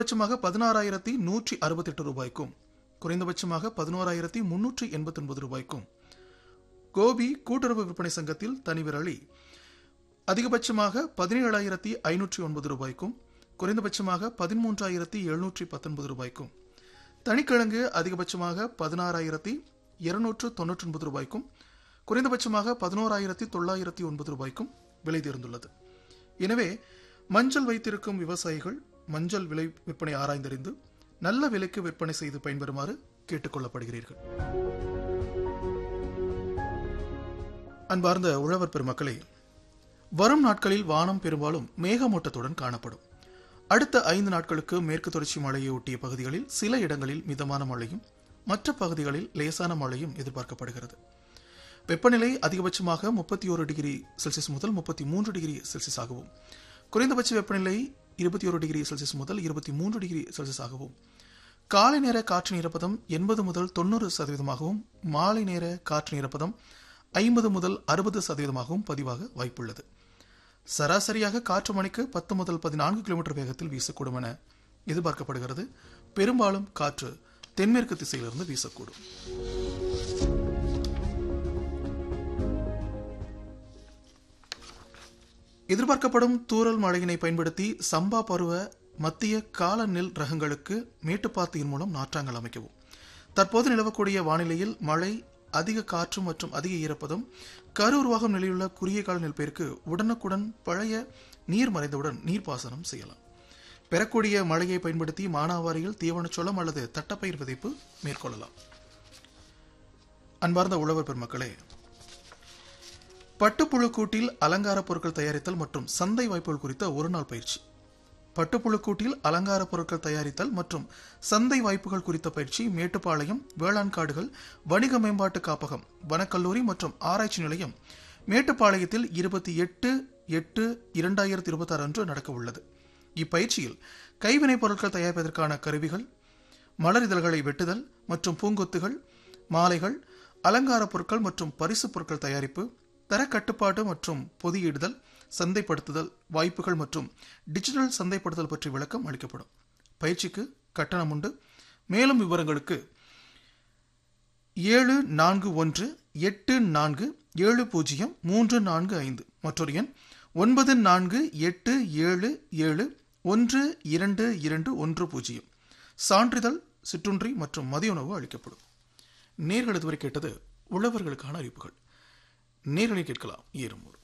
அதிகபட்சமாக பதினாறாயிரத்தி நூற்றி அறுபத்தெட்டு ரூபாய்க்கும் குறைந்தபட்சமாக பதினோராயிரத்தி முன்னூற்றி எண்பத்தி ஒன்பது ரூபாய்க்கும் கோபி கூட்டுறவு விற்பனை சங்கத்தில் தனி விரலி அதிகபட்சமாக பதினேழாயிரத்தி ஐநூற்றி ஒன்பது ரூபாய்க்கும் குறைந்தபட்சமாக பதிமூன்றாயிரத்தி எழுநூற்றி பத்தொன்பது ரூபாய்க்கும் தனிக்கிழங்கு அதிகபட்சமாக பதினாறாயிரத்தி இருநூற்று தொன்னூற்றி ஒன்பது ரூபாய்க்கும் குறைந்தபட்சமாக பதினோராயிரத்தி தொள்ளாயிரத்தி ஒன்பது ரூபாய்க்கும் விலை தேர்ந்துள்ளது எனவே மஞ்சள் வைத்திருக்கும் விவசாயிகள் மஞ்சள் விலை விற்பனை ஆராய்ந்தறிந்து நல்ல விலைக்கு விற்பனை செய்து பயன்பெறுமாறு கேட்டுக்கொள்ளப்படுகிறீர்கள் அன்பார்ந்த உழவர் பெருமக்களே வரும் நாட்களில் வானம் பெரும்பாலும் மேகமூட்டத்துடன் காணப்படும் அடுத்த ஐந்து நாட்களுக்கு மேற்கு தொடர்ச்சி மழையை ஒட்டிய பகுதிகளில் சில இடங்களில் மிதமான மழையும் மற்ற பகுதிகளில் லேசான மழையும் எதிர்பார்க்கப்படுகிறது வெப்பநிலை அதிகபட்சமாக முப்பத்தி ஒரு டிகிரி செல்சியஸ் முதல் முப்பத்தி மூன்று டிகிரி செல்சியஸ் ஆகவும் குறைந்தபட்ச வெப்பநிலை இருபத்தி ஒரு டிகிரி செல்சியஸ் முதல் இருபத்தி மூன்று டிகிரி செல்சியஸ் ஆகவும் காலை நேர காற்றின் ஈரப்பதம் எண்பது முதல் தொண்ணூறு சதவீதமாகவும் மாலை நேர காற்றின் ஈரப்பதம் ஐம்பது முதல் அறுபது சதவீதமாகவும் பதிவாக வாய்ப்புள்ளது சராசரியாக காற்று மணிக்கு பத்து முதல் பதினான்கு கிலோமீட்டர் வேகத்தில் வீசக்கூடும் என எதிர்பார்க்கப்படுகிறது பெரும்பாலும் காற்று தென்மேற்கு திசையிலிருந்து வீசக்கூடும் எதிர்பார்க்கப்படும் தூறல் மழையினை பயன்படுத்தி சம்பா பருவ மத்திய கால நெல் ரகங்களுக்கு மேட்டுப்பாத்தியின் மூலம் நாற்றாங்கல் அமைக்கவும் தற்போது நிலவக்கூடிய வானிலையில் மழை அதிக காற்று மற்றும் அதிக ஈரப்பதம் கரு உருவாகும் நிலையுள்ள குறுகிய கால நெல் பயிருக்கு உடனுக்குடன் பழைய நீர் மறைந்தவுடன் நீர்ப்பாசனம் செய்யலாம் பெறக்கூடிய மழையை பயன்படுத்தி மானாவாரியில் தீவனச்சோளம் அல்லது தட்டப்பயிர் விதைப்பு மேற்கொள்ளலாம் அன்பார்ந்த உழவர் பெருமக்களே பட்டுப்புழு கூட்டில் அலங்கார பொருட்கள் தயாரித்தல் மற்றும் சந்தை வாய்ப்புகள் குறித்த ஒரு நாள் பயிற்சி பட்டுப்புழு கூட்டில் அலங்கார பொருட்கள் தயாரித்தல் மற்றும் சந்தை வாய்ப்புகள் குறித்த பயிற்சி மேட்டுப்பாளையம் வேளாண் காடுகள் வணிக மேம்பாட்டு காப்பகம் வனக்கல்லூரி மற்றும் ஆராய்ச்சி நிலையம் மேட்டுப்பாளையத்தில் இருபத்தி எட்டு எட்டு இரண்டாயிரத்தி இருபத்தி ஆறு அன்று நடக்க உள்ளது இப்பயிற்சியில் கைவினைப் பொருட்கள் தயாரிப்பதற்கான கருவிகள் மலர் இதழ்களை வெட்டுதல் மற்றும் பூங்கொத்துகள் மாலைகள் அலங்கார பொருட்கள் மற்றும் பரிசு பொருட்கள் தயாரிப்பு தர கட்டுப்பாடு மற்றும் பொதியிடுதல் சந்தைப்படுத்துதல் வாய்ப்புகள் மற்றும் டிஜிட்டல் சந்தைப்படுத்தல் பற்றி விளக்கம் அளிக்கப்படும் பயிற்சிக்கு கட்டணம் உண்டு மேலும் விவரங்களுக்கு ஏழு நான்கு ஒன்று எட்டு நான்கு ஏழு பூஜ்ஜியம் மூன்று நான்கு ஐந்து மற்றொரு எண் ஒன்பது நான்கு எட்டு ஏழு ஏழு ஒன்று இரண்டு இரண்டு ஒன்று பூஜ்ஜியம் சான்றிதழ் சிற்றுன்றி மற்றும் மதிய உணவு அளிக்கப்படும் நேர்கள் இதுவரை கேட்டது உழவர்களுக்கான அறிவிப்புகள் நேர்களை கேட்கலாம் ஏறுமூர்